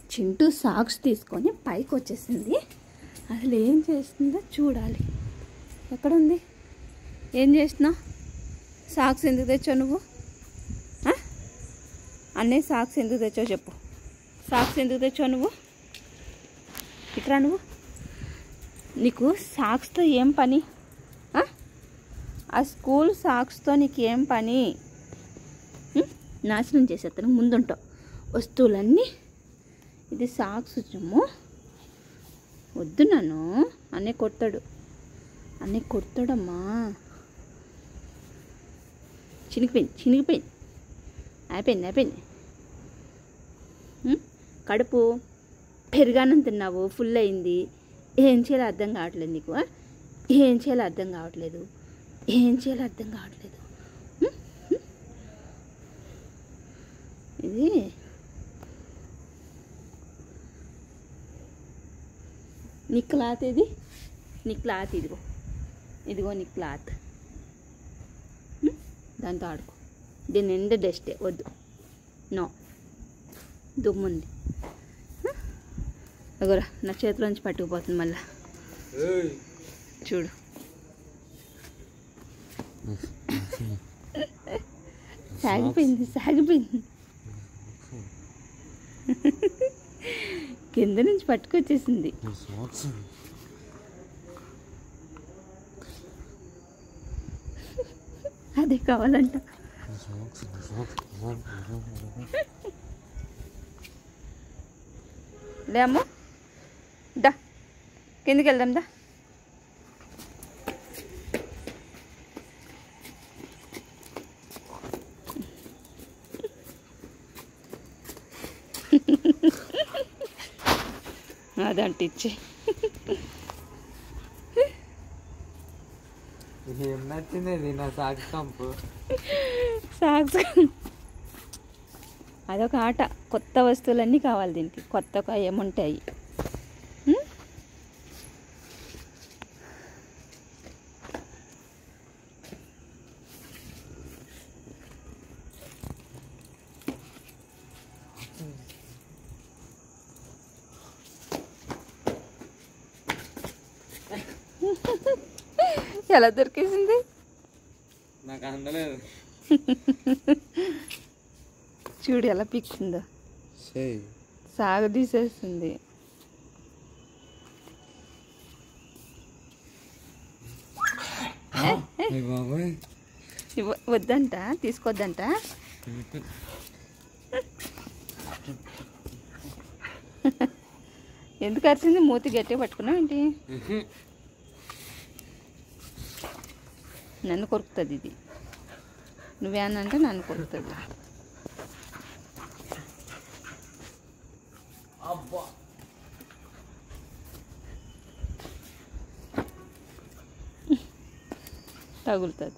Chintu socks తీసుకొని పైకి వచ్చేసింది అసలు ఏం చేస్తుందో చూడాలి ఎక్కడుంది ఏం చేస్తున్నావు సాక్స్ ఎందుకు తెచ్చావు నువ్వు ఆ? అన్నయ్య సాక్స్ ఎందుకు తెచ్చావు చెప్పు సాక్స్ ఎందుకు తెచ్చావు నువ్వు ఇట్రా నువ్వు నీకు సాక్స్తో ఏం పని ఆ? ఆ స్కూల్ సాక్స్తో నీకు ఏం పని ఉం? నాశనం చేసేస్తాను ముందుంటావు వస్తువులన్నీ ఇది సాక్స్ జమ్ము వద్దు నన్ను అన్నీ కొడతాడు అన్నీ కొడతాడమ్మా చినిగిపోయింది చినిగిపోయింది అయిపోయింది అయిపోయింది ఉం? కడుపు పెరుగానం తిన్నావు ఫుల్ అయింది ఏం చేయాలో అర్థం కావట్లేదు నీకు ఆ? ఏం చేయాలో అర్థం కావట్లేదు ఏం చేయాలో అర్థం కావట్లేదు ఉం? ఉం? ఇది నీ క్లాత్ ఇది నీ క్లాత్ ఇదిగో ఇదిగో నీ క్లాత్ ఉం? దాంతో ఆడుకో దీని నిండా డస్టే వద్దు నో దుమ్ముంది అగోరా నా చేతిలోంచి పట్టుకుపోతుంది మళ్ళా చూడు సాగిపోయింది సాగిపోయింది కింద నుంచి పట్టుకొచ్చేసింది సాక్స్ అదే కావాలంట సాక్స్ సాక్స్ లేము దా కిందికి వెళ్దాం దా అదంటే ఇచ్చే ఏం నచ్చింది నా సాక్స్ కంపు సాక్స్ అదొక ఆట కొత్త వస్తువులన్నీ కావాలి దీనికి కొత్త ఏముంటాయి ఉం? ఎలా దొరికేసింది నాకు అందలేదు చూడు ఎలా పిక్సిందో సే సాగదీసేస్తుంది బాబాయ్ ఇవ్వ- వద్దంట తీసుకోవద్దంట ఎందుకు అరిచింది మూతి గట్టిగా పట్టుకున్నావు ఏంటి నన్ను కొరుకుతుంది ఇది నువ్వేనంటే నన్ను కొరుకుతుంది అబ్బా తగులుతుంది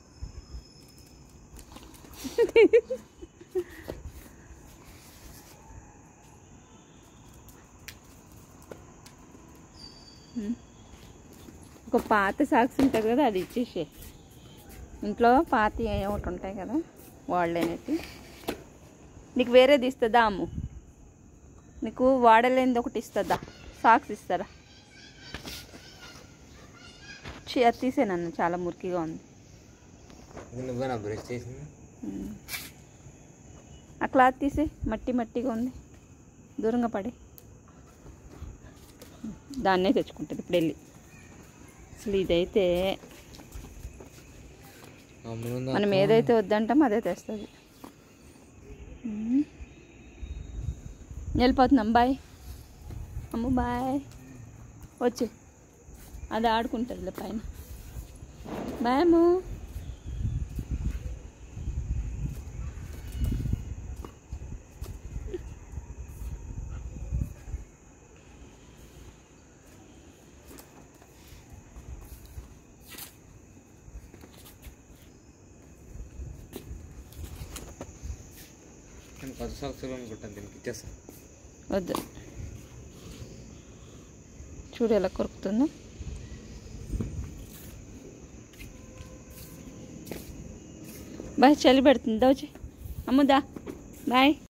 ఒక పాత సాక్స్ ఉంటుంది కదా అది ఇచ్చేసే ఇంట్లో పాత ఒకటి ఉంటాయి కదా వాడలేనట్టు నీకు వేరేది ఇస్తుందా అమ్ము నీకు వాడలేనిది ఒకటి ఇస్తుందా సాక్స్ ఇస్తారా ఛీ, అది తీసే నన్ను చాలా మురికిగా ఉంది ఇది నువ్వే నా బ్రష్ చేసింది ఉమ్. ఆ క్లాత్ తీసే మట్టి మట్టిగా ఉంది దూరంగా పడి దాన్నే తెచ్చుకుంటుంది ఇప్పుడు వెళ్ళి అసలు ఇదైతే మనం ఏదైతే వద్దంటామో అదే తెస్తుంది ఉమ్. వెళ్ళిపోతున్నాం బాయ్ అమ్ము బాయ్ వచ్చి అది ఆడుకుంటుందిలే పైన బాయ్ అమ్ము నేను కొత్త సాక్స్ అనుకుంటాను దీనికి ఇచ్చేస్తాను వద్దు చూడు ఎలా కొరుకుతుందో బాయ్ చలి పెడుతుంది దోచి అమ్ముదా బాయ్